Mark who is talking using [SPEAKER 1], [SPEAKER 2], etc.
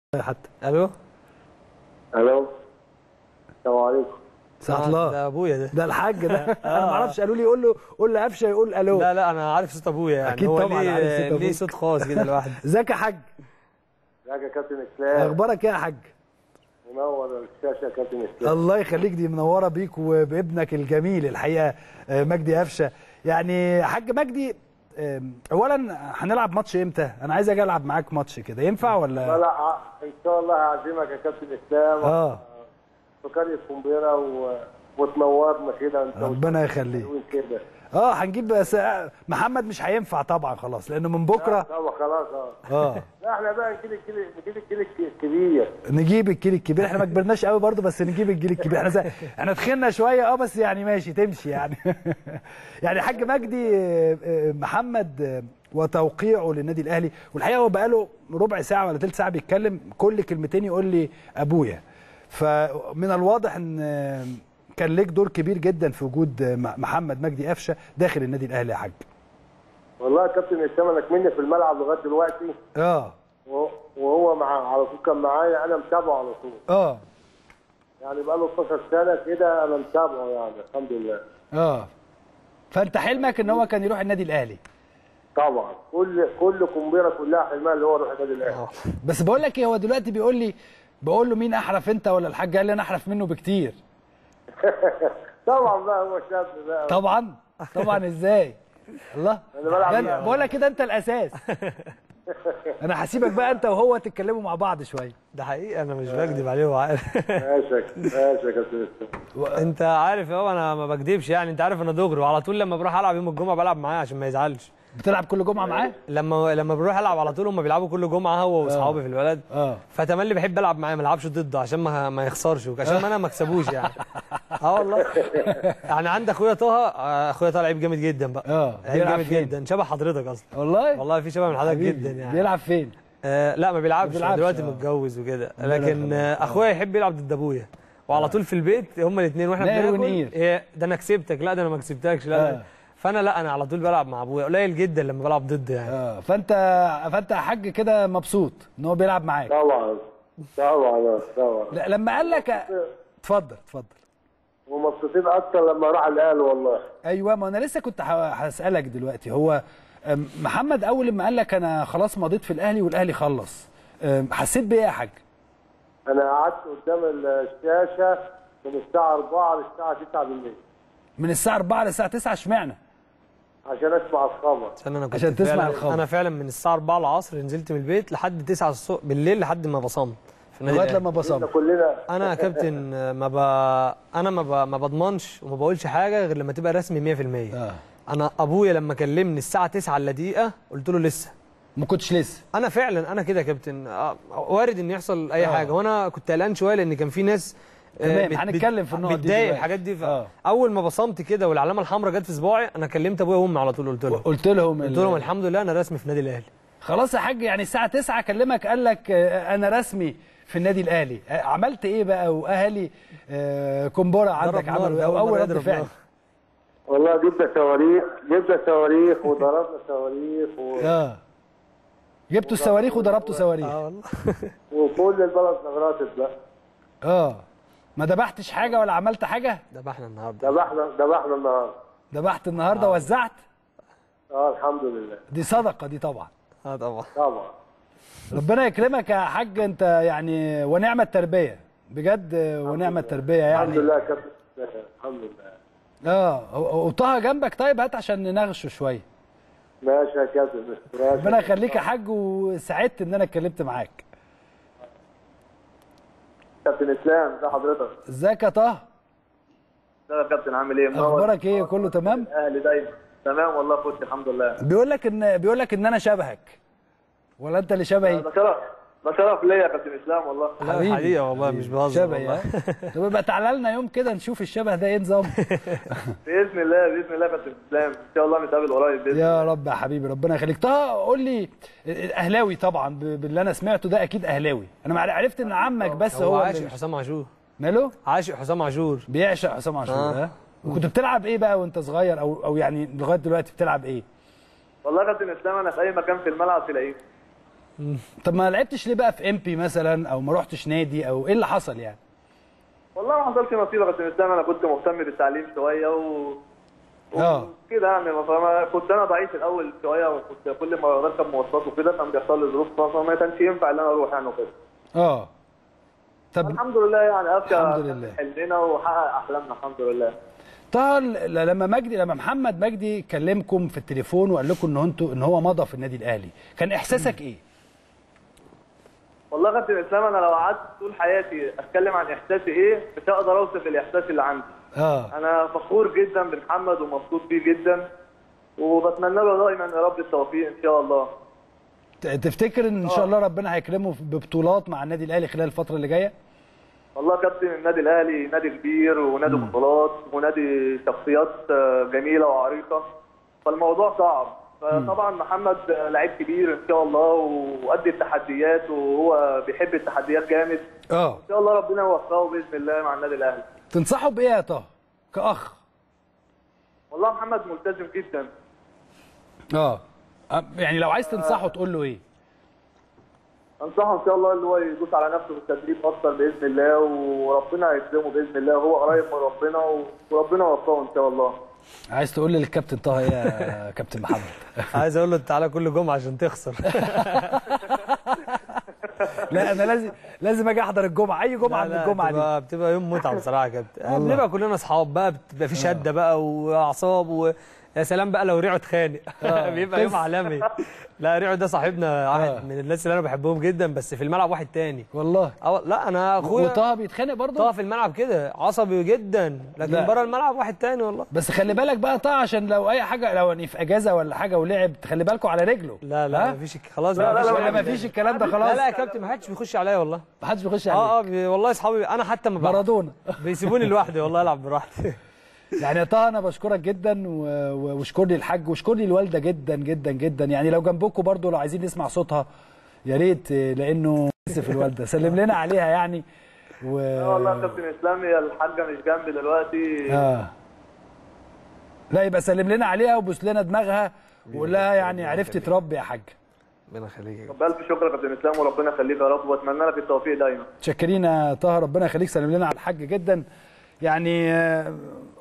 [SPEAKER 1] حتى
[SPEAKER 2] الو
[SPEAKER 3] الو السلام عليكم
[SPEAKER 1] ساعة
[SPEAKER 2] آه،
[SPEAKER 1] الله
[SPEAKER 2] ده ابويا ده
[SPEAKER 1] ده الحاج ده انا ما اعرفش قالوا لي قول له قول لقفشه يقول الو
[SPEAKER 2] لا لا انا عارف صوت ابويا يعني
[SPEAKER 1] أكيد
[SPEAKER 2] هو
[SPEAKER 1] طبعاً
[SPEAKER 2] ليه
[SPEAKER 1] عارف صوت
[SPEAKER 2] ليه
[SPEAKER 1] أبوك.
[SPEAKER 2] صوت خاص كده لوحده
[SPEAKER 1] ازيك يا حاج
[SPEAKER 3] ازيك يا كابتن اسلام
[SPEAKER 1] اخبارك ايه يا حاج
[SPEAKER 3] منور الشاشه يا كابتن اسلام
[SPEAKER 1] الله يخليك دي منوره بيك وبابنك الجميل الحقيقه آه، مجدي قفشه يعني حاج مجدي آم، اولا هنلعب ماتش امتى انا عايز اجي العب معاك ماتش كده ينفع
[SPEAKER 3] لا
[SPEAKER 1] ولا
[SPEAKER 3] لا ع- ان شاء الله هعزمك يا كابتن اسلام
[SPEAKER 1] اه
[SPEAKER 3] في قريه قنبيره و... وتنورنا كده انت
[SPEAKER 1] ربنا يخليك
[SPEAKER 3] وتقول كده
[SPEAKER 1] اه هنجيب بس آه، محمد مش هينفع طبعا خلاص لانه من بكره
[SPEAKER 3] طبعا خلاص اه
[SPEAKER 1] اه
[SPEAKER 3] لا احنا بقى نجيب الجيل نجيب الجيل الكبير
[SPEAKER 1] نجيب الجيل الكبير احنا ما كبرناش قوي برضه بس نجيب الجيل الكبير احنا زي... احنا تخنا شويه اه بس يعني ماشي تمشي يعني يعني حاج مجدي آه، آه، محمد آه، وتوقيعه للنادي الاهلي والحقيقه هو بقاله ربع ساعه ولا ثلث ساعه بيتكلم كل كلمتين يقول لي ابويا فمن الواضح ان آه، كان ليك دور كبير جدا في وجود آه، محمد مجدي قفشه داخل النادي الاهلي يا حاج
[SPEAKER 3] والله يا كابتن اسلام انا كمني في الملعب لغايه دلوقتي
[SPEAKER 1] اه
[SPEAKER 3] و- وهو مع على طول كان معايا انا متابعه على طول
[SPEAKER 1] اه
[SPEAKER 3] يعني بقى له 12 سنه كده انا متابعه يعني الحمد لله
[SPEAKER 1] اه فانت حلمك ان هو كان يروح النادي الاهلي
[SPEAKER 3] طبعا كل كل قنبيره كلها حلمها اللي هو يروح النادي الاهلي
[SPEAKER 1] بس بقول لك ايه هو دلوقتي بيقول لي بقول له مين احرف انت ولا الحاج قال لي انا احرف منه بكتير
[SPEAKER 3] طبعا بقى هو شاب بقى
[SPEAKER 1] طبعا طبعا ازاي الله
[SPEAKER 3] أنا بلعب
[SPEAKER 1] ده
[SPEAKER 3] معاه.
[SPEAKER 1] بقول لك كده انت الاساس انا هسيبك بقى انت وهو تتكلموا مع بعض شويه
[SPEAKER 2] ده حقيقي انا مش بكذب عليه هو عارف
[SPEAKER 3] ماشي يا- ماشي يا كابتن اسلام
[SPEAKER 2] انت عارف اهو انا ما بكذبش يعني انت عارف انا دغري وعلى طول لما بروح العب يوم الجمعه بلعب معاه عشان ما يزعلش
[SPEAKER 1] بتلعب كل جمعه معاه
[SPEAKER 2] لما لما بروح العب على طول هم بيلعبوا كل جمعه هو واصحابي في البلد
[SPEAKER 1] اه
[SPEAKER 2] فتملي بحب العب معاه ما العبش ضده عشان ما ما يخسرش عشان ما انا ما اكسبوش يعني اه والله يعني عندي اخويا طه آه، اخويا طه لعيب جامد جدا بقى
[SPEAKER 1] اه
[SPEAKER 2] لعيب
[SPEAKER 1] بيلعب
[SPEAKER 2] جامد
[SPEAKER 1] فين؟
[SPEAKER 2] جدا شبه حضرتك اصلا
[SPEAKER 1] والله
[SPEAKER 2] والله في شبه من حضرتك
[SPEAKER 1] حبيبي.
[SPEAKER 2] جدا يعني
[SPEAKER 1] بيلعب فين
[SPEAKER 2] آه لا ما بيلعبش,
[SPEAKER 1] ما بيلعبش،
[SPEAKER 2] دلوقتي
[SPEAKER 1] آه.
[SPEAKER 2] متجوز وكده
[SPEAKER 1] ربنا
[SPEAKER 2] لكن
[SPEAKER 1] يخليك.
[SPEAKER 2] آه اخويا يحب يلعب ضد ابويا وعلى طول في البيت هما الاثنين واحنا
[SPEAKER 1] ناير
[SPEAKER 2] بناكل
[SPEAKER 1] ونقير.
[SPEAKER 2] إيه ده انا كسبتك لا ده انا ما كسبتكش لا
[SPEAKER 1] آه.
[SPEAKER 2] لا فانا لا انا على طول بلعب مع ابويا قليل جدا لما بلعب ضده يعني
[SPEAKER 1] اه فانت فانت يا حاج كده مبسوط ان هو بيلعب معاك
[SPEAKER 3] طبعا طبعا طبعا
[SPEAKER 1] لا لما قال لك اتفضل اتفضل
[SPEAKER 3] ومبسوطين اكتر لما راح الاهلي والله
[SPEAKER 1] ايوه ما انا لسه كنت ه- هسالك دلوقتي هو أم، محمد اول ما قال لك انا خلاص مضيت في الاهلي والاهلي خلص أم، حسيت بايه يا حاج
[SPEAKER 3] انا قعدت قدام الشاشه من الساعه 4 للساعه 9 بالليل
[SPEAKER 1] من الساعه 4 للساعه 9 اشمعنى
[SPEAKER 3] عشان اسمع الخبر
[SPEAKER 2] عشان انا كنت
[SPEAKER 1] عشان تسمع
[SPEAKER 2] فعلا
[SPEAKER 1] الخبر.
[SPEAKER 2] انا فعلا من الساعه 4 العصر نزلت من البيت لحد 9 الصبح بالليل لحد ما بصمت في النادي
[SPEAKER 1] لغايه
[SPEAKER 2] الأهلي.
[SPEAKER 1] لما
[SPEAKER 3] احنا
[SPEAKER 1] بصمت
[SPEAKER 3] كلنا
[SPEAKER 2] انا يا كابتن آه، ما ب... انا ما, ب... ما بضمنش وما بقولش حاجه غير لما تبقى رسمي 100%
[SPEAKER 1] اه
[SPEAKER 2] انا ابويا لما كلمني الساعه 9 الا دقيقه قلت له لسه
[SPEAKER 1] ما كنتش لسه
[SPEAKER 2] انا فعلا انا كده يا كابتن آه، وارد ان يحصل اي
[SPEAKER 1] آه.
[SPEAKER 2] حاجه وانا كنت قلقان شويه لان كان في ناس آه،
[SPEAKER 1] تمام،
[SPEAKER 2] بت-
[SPEAKER 1] هنتكلم في
[SPEAKER 2] بت-
[SPEAKER 1] النقط دي
[SPEAKER 2] بتضايق
[SPEAKER 1] دلوقتي.
[SPEAKER 2] الحاجات دي ف...
[SPEAKER 1] آه.
[SPEAKER 2] اول ما بصمت كده والعلامه الحمراء جت في صباعي انا كلمت ابويا وامي على طول قلت لهم
[SPEAKER 1] قلت لهم
[SPEAKER 2] قلت
[SPEAKER 1] ال-
[SPEAKER 2] لهم الحمد لله انا رسمي في نادي الاهلي
[SPEAKER 1] خلاص يا حاج يعني الساعه 9 كلمك قال لك آه، انا رسمي في النادي الاهلي آه، عملت ايه بقى واهلي آه، كومبورا عندك
[SPEAKER 2] ضرب نار،
[SPEAKER 1] عملوا ايه
[SPEAKER 2] أول
[SPEAKER 1] أو اول
[SPEAKER 2] مرة
[SPEAKER 1] رد
[SPEAKER 2] يضرب
[SPEAKER 1] فعل
[SPEAKER 2] نار.
[SPEAKER 3] والله جبنا صواريخ جبنا صواريخ وضربنا صواريخ و...
[SPEAKER 1] اه جبتوا الصواريخ وضربتوا صواريخ
[SPEAKER 2] اه والله
[SPEAKER 3] وكل البلد نغراتت بقى
[SPEAKER 1] اه ما ذبحتش حاجه ولا عملت حاجه
[SPEAKER 2] ذبحنا النهارده
[SPEAKER 3] ذبحنا ذبحنا النهارده
[SPEAKER 1] ذبحت النهارده وزعت
[SPEAKER 3] اه الحمد لله
[SPEAKER 1] دي صدقه دي طبعا
[SPEAKER 2] اه طبعا
[SPEAKER 3] طبعا
[SPEAKER 1] ربنا يكرمك يا حاج انت يعني ونعم التربيه بجد آه، ونعم التربيه
[SPEAKER 3] الحمد
[SPEAKER 1] يعني
[SPEAKER 3] لله يا كابتن الحمد لله
[SPEAKER 1] اه و- وطه جنبك طيب هات عشان نناقشه شويه
[SPEAKER 3] ماشي يا كابتن ماشي.
[SPEAKER 1] ربنا يخليك يا حاج وسعدت ان انا اتكلمت معاك
[SPEAKER 3] كابتن اسلام ده حضرتك
[SPEAKER 1] ازيك يا طه
[SPEAKER 3] ده يا كابتن عامل ايه منور
[SPEAKER 1] اخبارك ايه كله تمام
[SPEAKER 3] اهلي دايما تمام والله كنت الحمد لله
[SPEAKER 1] بيقول لك ان بيقول لك ان انا شبهك ولا انت اللي شبهي
[SPEAKER 3] ده شرف ده شرف ليا يا كابتن اسلام والله
[SPEAKER 2] لا
[SPEAKER 1] حبيبي.
[SPEAKER 2] حقيقه والله مش بهزر
[SPEAKER 1] شبهي
[SPEAKER 2] والله.
[SPEAKER 1] ها طب يبقى تعالى لنا يوم كده نشوف الشبه ده ايه نظام
[SPEAKER 3] باذن الله باذن الله يا كابتن اسلام ان شاء الله نتقابل قريب باذن الله
[SPEAKER 1] يا رب يا حبيبي ربنا يخليك طه قول لي اهلاوي طبعا ب- باللي انا سمعته ده اكيد اهلاوي انا مع- عرفت ان عمك بس
[SPEAKER 2] هو
[SPEAKER 1] هو
[SPEAKER 2] عاشق
[SPEAKER 1] اللي
[SPEAKER 2] حسام عاشور
[SPEAKER 1] ماله
[SPEAKER 2] عاشق حسام عاشور
[SPEAKER 1] بيعشق حسام عاشور
[SPEAKER 2] آه.
[SPEAKER 1] ها وكنت بتلعب ايه بقى وانت صغير او او يعني لغايه دلوقتي بتلعب ايه
[SPEAKER 3] والله يا كابتن اسلام انا في اي مكان في الملعب تلاقيه
[SPEAKER 1] طب ما لعبتش ليه بقى في امبي مثلا او ما رحتش نادي او ايه اللي حصل يعني
[SPEAKER 3] والله ما حصلش نصيب بس الاسلام انا كنت مهتم بالتعليم شويه و
[SPEAKER 1] اه
[SPEAKER 3] كده يعني فما كنت انا ضعيف الاول شويه وكنت كل ما بركب مواصلات وكده كان بيحصل لي ظروف فما كانش ينفع ان انا اروح يعني وكده
[SPEAKER 1] اه طب
[SPEAKER 3] الحمد لله يعني افيا
[SPEAKER 1] الحمد لله.
[SPEAKER 3] حلمنا وحقق احلامنا الحمد لله
[SPEAKER 1] طه ل- لما مجدي لما محمد مجدي كلمكم في التليفون وقال لكم ان هو انتوا ان هو مضى في النادي الاهلي كان احساسك ايه؟
[SPEAKER 3] والله يا كابتن اسلام انا لو قعدت طول حياتي اتكلم عن احساسي ايه مش هقدر اوصف الاحساس اللي عندي
[SPEAKER 1] اه
[SPEAKER 3] انا فخور جدا بمحمد ومبسوط بيه جدا وبتمنى له دايما يا رب التوفيق ان شاء الله
[SPEAKER 1] ت- تفتكر ان ان شاء الله ربنا هيكرمه ببطولات مع النادي الاهلي خلال الفتره اللي جايه؟
[SPEAKER 3] والله يا كابتن النادي الاهلي نادي كبير ونادي بطولات ونادي شخصيات آه، جميله وعريقه فالموضوع صعب فطبعا محمد آه، لعيب كبير ان شاء الله وقد التحديات وهو بيحب التحديات جامد
[SPEAKER 1] اه
[SPEAKER 3] ان شاء الله ربنا يوفقه باذن الله مع النادي الاهلي
[SPEAKER 1] تنصحه بايه يا طه؟ كاخ
[SPEAKER 3] والله محمد ملتزم جدا
[SPEAKER 1] اه أم- يعني لو عايز تنصحه تقول له ايه؟
[SPEAKER 3] انصحه ان شاء الله اللي هو يدوس على نفسه في التدريب اكتر باذن الله وربنا هيكرمه باذن الله هو قريب من ربنا وربنا يوفقه ان شاء الله
[SPEAKER 1] عايز تقول للكابتن طه ايه يا كابتن محمد؟
[SPEAKER 2] عايز اقول له تعالى كل جمعه عشان تخسر
[SPEAKER 1] لا انا لازم لازم اجي احضر الجمعه اي جمعه من الجمعه دي
[SPEAKER 2] بتبقى, بتبقى يوم متعه بصراحه يا كابتن آه، بنبقى كلنا اصحاب بقى بتبقى في شده بقى واعصاب و... يا سلام بقى لو ريعو اتخانق بيبقى يوم عالمي لا ريعو ده صاحبنا واحد
[SPEAKER 1] آه.
[SPEAKER 2] من الناس اللي انا بحبهم جدا بس في الملعب واحد تاني
[SPEAKER 1] والله
[SPEAKER 2] أو لا انا اخويا
[SPEAKER 1] وطه بيتخانق برضه؟
[SPEAKER 2] طه في الملعب كده عصبي جدا لكن
[SPEAKER 1] لا.
[SPEAKER 2] بره الملعب واحد تاني والله
[SPEAKER 1] بس خلي بالك بقى طه عشان لو اي حاجه لو يعني في اجازه ولا حاجه ولعب خلي بالكوا على رجله
[SPEAKER 2] لا لا
[SPEAKER 1] ها؟
[SPEAKER 2] مفيش خلاص
[SPEAKER 3] لا،
[SPEAKER 2] بقى
[SPEAKER 3] لا،
[SPEAKER 2] مفيش
[SPEAKER 3] لا،
[SPEAKER 1] ولا
[SPEAKER 2] كلام
[SPEAKER 1] ما فيش الكلام ده
[SPEAKER 2] لا
[SPEAKER 1] خلاص
[SPEAKER 2] لا يا كابتن ما حدش بيخش عليا والله
[SPEAKER 1] ما حدش بيخش عليه
[SPEAKER 2] اه اه بي- والله اصحابي انا حتى ما بقى
[SPEAKER 1] مارادونا
[SPEAKER 2] بيسيبوني لوحدي والله العب براحتي
[SPEAKER 1] يعني يا طه انا بشكرك جدا و- و- واشكر لي الحاج واشكر لي الوالده جدا جدا جدا يعني لو جنبكم برضو لو عايزين نسمع صوتها يا ريت آه، لانه اسف الوالده سلم لنا عليها يعني و
[SPEAKER 3] اه والله يا كابتن اسلام هي الحاجه مش جنبي دلوقتي
[SPEAKER 1] اه لا يبقى سلم لنا عليها وبوس لنا دماغها وقول لها يعني عرفتي تربي يا حاج
[SPEAKER 2] ربنا يخليك
[SPEAKER 3] طب الف شكر يا كابتن اسلام وربنا يخليك يا رب واتمنى لك التوفيق دايما
[SPEAKER 1] متشكرين يا طه ربنا يخليك سلم لنا على الحاج جدا يعني آه،